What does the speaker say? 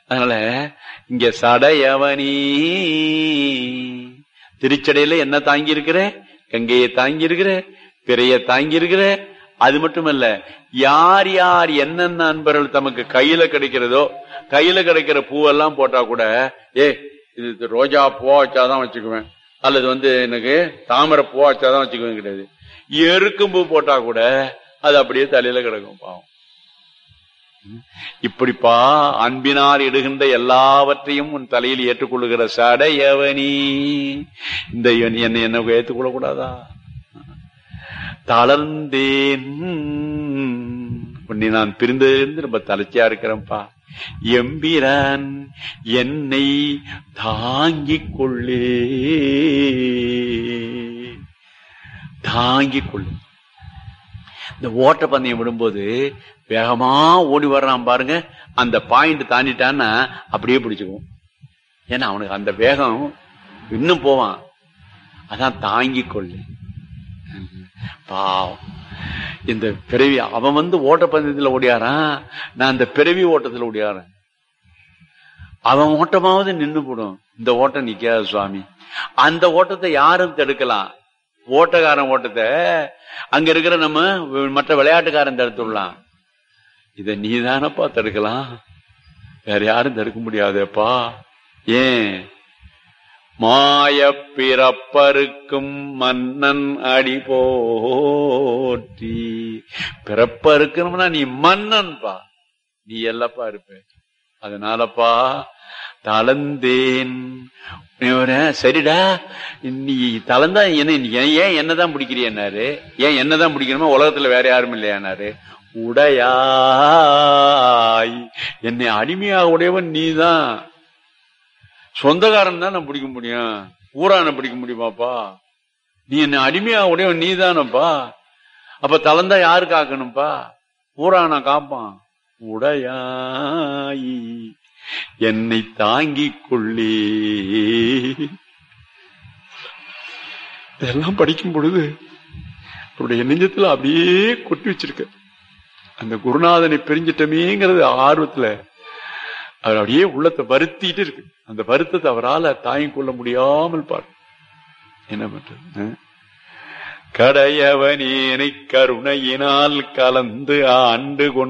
அதனால இங்க சடையவனி திருச்சடையில என்ன தாங்கி இருக்கிற கங்கையை தாங்கி இருக்கிற பிறைய தாங்கி இருக்கிற அது மட்டுமல்ல யார் யார் என்னென்ன அன்பர்கள் தமக்கு கையில கிடைக்கிறதோ கையில கிடைக்கிற பூவெல்லாம் போட்டா கூட ஏ இது ரோஜா பூவா வச்சாதான் வச்சுக்குவேன் அல்லது வந்து எனக்கு தாமரை பூவா வச்சாதான் வச்சுக்குவேன் கிடையாது எருக்கும் பூ போட்டா கூட அது அப்படியே தலையில கிடக்கும் பாவம் இப்படிப்பா அன்பினால் இடுகின்ற எல்லாவற்றையும் உன் தலையில் ஏற்றுக்கொள்ளுகிற சடையவனி இந்த இவன் என்னை என்ன ஏற்றுக்கொள்ள கூடாதா தளர்ந்தேன் உன்னை நான் பிரிந்திருந்து ரொம்ப தலைச்சியா இருக்கிறேன்ப்பா எம்பிரான் என்னை தாங்கிக் கொள்ளே தாங்கிக் கொள்ளு இந்த ஓட்ட பந்தயம் விடும்போது வேகமா ஓடி வர்றான் பாருங்க அந்த பாயிண்ட் தாண்டிட்டான்னா அப்படியே பிடிச்சுக்குவோம் ஏன்னா அவனுக்கு அந்த வேகம் இன்னும் போவான் அதான் தாங்கிக் கொள்ளு பாவம் இந்த பிறவி அவன் வந்து ஓட்டப்பந்தயத்துல ஓடியாரான் நான் இந்த பிறவி ஓட்டத்துல ஓடியாரன் அவன் ஓட்டமாவது நின்னு போடும் இந்த ஓட்டம் நிக்காது சுவாமி அந்த ஓட்டத்தை யாரும் தடுக்கலாம் ஓட்டக்காரன் ஓட்டத்தை அங்க இருக்கிற நம்ம மற்ற விளையாட்டுக்காரன் தடுத்துடலாம் இத நீதானப்பா தடுக்கலாம் வேற யாரும் தடுக்க முடியாதேப்பா ஏன் மாய பிறப்பருக்கும் மன்னன் அடி போற்றி பிறப்பருக்கணும்னா நீ மன்னன்பா நீ எல்லாப்பா இருப்ப அதனாலப்பா தளர்ந்தேன் சரிடா நீ தளர்ந்தா என்ன ஏன் என்னதான் பிடிக்கிறியன்னாரு ஏன் என்னதான் பிடிக்கணுமோ உலகத்துல வேற யாரும் இல்லையானாரு உடையாய் என்னை அடிமையாக உடையவன் நீதான் சொந்தக்காரன் தான் நான் பிடிக்க முடியும் ஊரான பிடிக்க முடியுமாப்பா நீ என்ன அடிமையா உடையவன் நீ தானப்பா அப்ப தளர்ந்தா யாரு காக்கணும்ப்பா ஊரான காப்பான் உடையாய் என்னை தாங்கிக் கொள்ளே இதெல்லாம் படிக்கும் பொழுது அவருடைய நெஞ்சத்துல அப்படியே கொட்டி வச்சிருக்க அந்த குருநாதனை பிரிஞ்சிட்டமேங்கிறது ஆர்வத்துல அவர் அப்படியே உள்ளத்தை வருத்திட்டு இருக்கு அந்த வருத்தத்தை அவரால் தாங்கிக் கொள்ள முடியாமல் பாரு என்ன பண்றது கடையவனேனை கருணையினால் கலந்து ஆண்டு கொண்டு